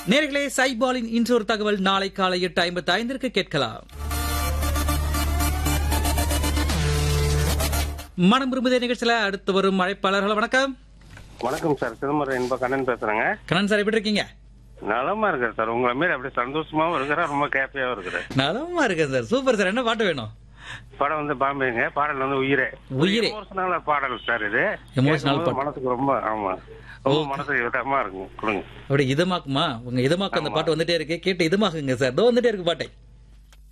நேர்களே சைபாலின் இன்றொரு தகவல் நாளை காலை எட்டு ஐம்பத்தி ஐந்திற்கு கேட்கலாம் மனம் விரும்புதே நிகழ்ச்சியில அடுத்து வரும் அழைப்பாளர்கள் வணக்கம் வணக்கம் சார் சிதம்பரம் என்ப கண்ணன் பேசுறேங்க கண்ணன் சார் எப்படி இருக்கீங்க நலமா இருக்கிறேன் சார் உங்களை மாரி அப்படியே சந்தோஷமாவும் இருக்கிறேன் ரொம்ப கேப்பியாவும் இருக்கிறேன் நலமா இருக்கேன் சார் சூப்பர் சார் என்ன பாட்டு வேணும் படம் வந்து பாம்பேங்க பாடல் வந்து உயிரே உயிரே. எமோஷனல் பாடல் சார் இது Emotional கேட்கும்போது பாடல். மனசுக்கு ரொம்ப ஆமா ரொம்ப மனசுக்கு இதமா இருக்கும் கொடுங்க அப்படி இதமாக்குமா உங்க இதமாக்கு அந்த பாட்டு வந்துட்டே இருக்கு கேட்டு இதமாக்குங்க சார் இதோ வந்துட்டே இருக்கு பாட்டை